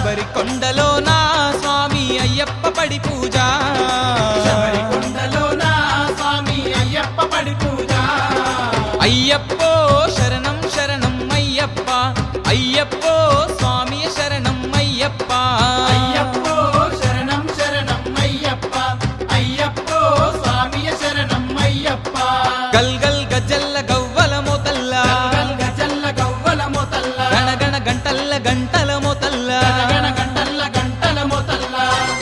శబరి కొండలో నా స్వామి అయ్యప్ప పడి పూజ శబరికొండలోన స్వామి అయ్యప్ప పడి పూజ అయ్యప్పో శరణం శరణం అయ్యప్ప అయ్యప్పో స్వామి శరణం అయ్యప్ప అయ్యప్పో శరణం శరణం అయ్యప్ప అయ్యప్పో స్వామియ శరణం అయ్యప్ప గల్ గల్ గజల్ల గవ్వల మోతల్ల గల్ గజల్ల గవ్వల మొతల్ల గణగణ గంటల్ల గంటల మోతల్ల గణగణ గంటల్ల గంటల మొతల్ల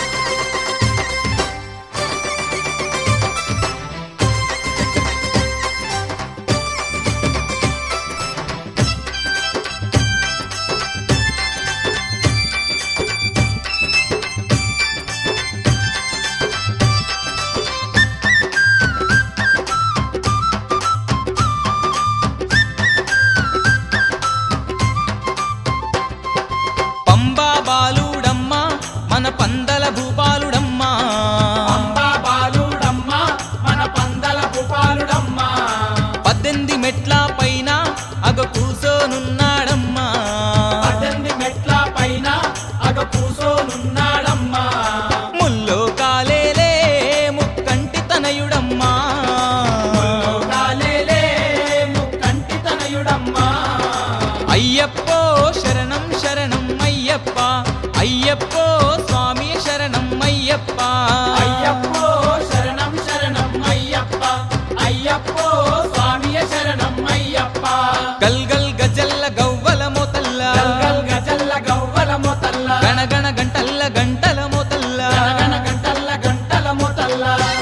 పంబా బాలుడమ్మ మన పందల భూపాలుడమ్మ అంబా బాలుడమ్మ మన పందల భూపాలుడమ్మ పద్దెనిమిది మెట్ల పైన అగ కూసోనున్నాడమ్మా పద్దెనిమిది మెట్ల పైన అగ కూసోనున్నాడమ్మ ముల్లో కాలేలే ముక్కంటి తనయుడమ్మా లోకాలేలే ముక్కంటి తనయుడమ్మ అయ్యప్పో శరణం శరణం అయ్యప్ప అయ్యప్పో స్వామి శరణం అయ్యప్ప అయ్యప్పో శరణం శరణం అయ్యప్ప అయ్యప్పో స్వామియ శరణం అయ్యప్ప గల్ గల్ గజల్ల గవ్వల మోతల్ల గల్గల్ గజల్ల గవ్వల మొతల్ల గణగణ గంటల్ల గంటల మోతల్ల గణగణ గంటల్ల గంటల మొతల్ల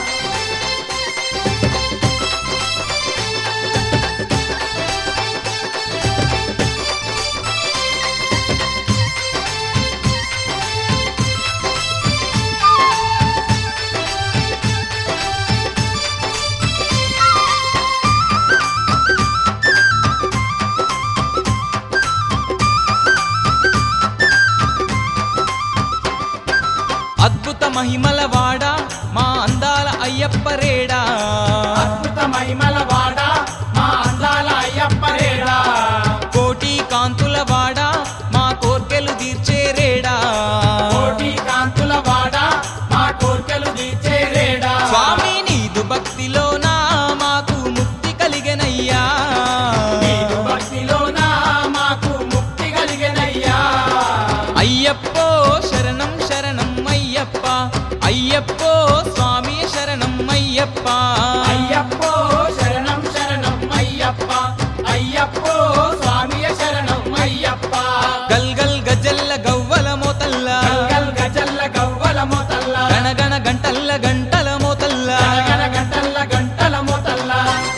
అద్భుత మహిమల వాడ మా అందాల అయ్యప్ప రేడా అద్భుత మహిమల వాడ మా అందాల అయ్యప్ప రేడా కోటి కాంతుల వాడ మా కోర్కెలు తీర్చే రేడా కోటి కాంతుల వాడ మా కోర్కెలు తీర్చే రేడా స్వామి నీదు భక్తిలోనా మాకు ముక్తి కలిగెనయ్యా నీదు భక్తిలోన మాకు ముక్తి కలిగెనయ్యా అయ్యప్పో శరణం శరణం అయ్యప్ప అయ్యప్పో స్వామి శరణం అయ్యప్ప అయ్యప్పో శరణం శరణం అయ్యప్ప అయ్యప్పో స్వామియ శరణం అయ్యప్ప గల్ గల్ గజల్ల గవ్వల మోతల్ల గల్గల్ గజల్ల గవ్వల మొతల్ల గణగణ గంటల్ల గంటల మోతల్ల గణగణ గంటల్ల గంటల మొతల్ల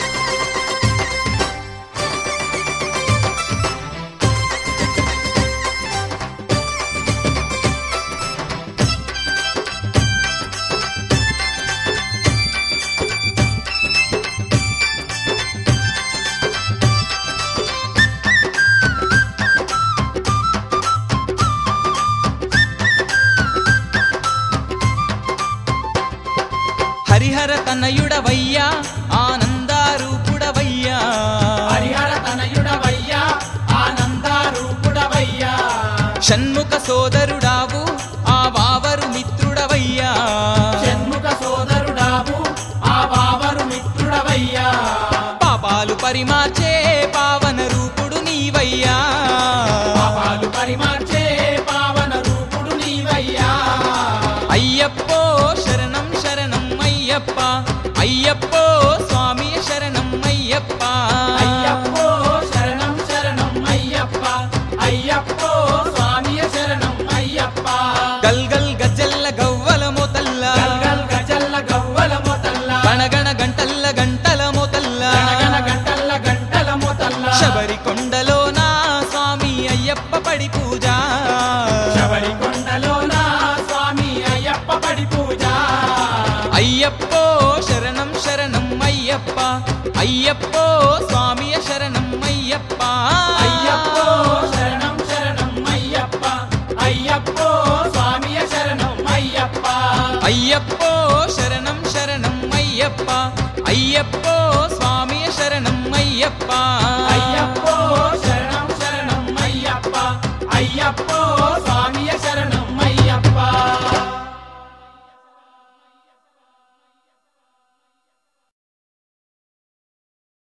హరిహర తనయుడవయ్యా ఆనందారూపుడవయ్యా హరిహర తనయుడవయ్యా ఆనందారూపుడవయ్యా షణ్ముఖ సోదరుడావు ఆ వావరు మిత్రుడవయ్యా షణ్ముఖ సోదరుడావు ఆ వావరు మిత్రుడవయ్యా పాపాలు పరిమార్చే పావన రూపుడు నీవయ్యా పాపాలు పరిమార్చే పావన రూపుడు నీవయ్యా అయ్యప్పో శరణం శరణం అయ్యప్ప అయ్యప్పో స్వామి శరణం అయ్యప్ప అయ్యప్పో శరణం శరణం అయ్యప్ప అయ్యప్పో స్వామియ శరణం అయ్యప్ప గల్ గల్ గజల్ల గవ్వల మోతల్ల గల్గల్ గజల్ల గవ్వల మొతల్ల గణగణ గంటల్ల గంటల మోతల్ల గణగణ గంటల్ల గంటల మొతల్ల శబరి కొండలో నా స్వామి అయ్యప్ప పడి పూజ శబరికొండలోన స్వామి అయ్యప్ప పడి పూజ అయ్యప్పో శరణం శరణం అయ్యప్ప అయ్యప్పో స్వామి శరణం అయ్యప్ప అయ్యప్పో శరణం శరణం అయ్యప్ప అయ్యప్పో స్వామియ శరణం అయ్యప్ప అయ్యప్పో శరణం శరణం అయ్యప్ప అయ్యప్పో స్వామి శరణం అయ్యప్ప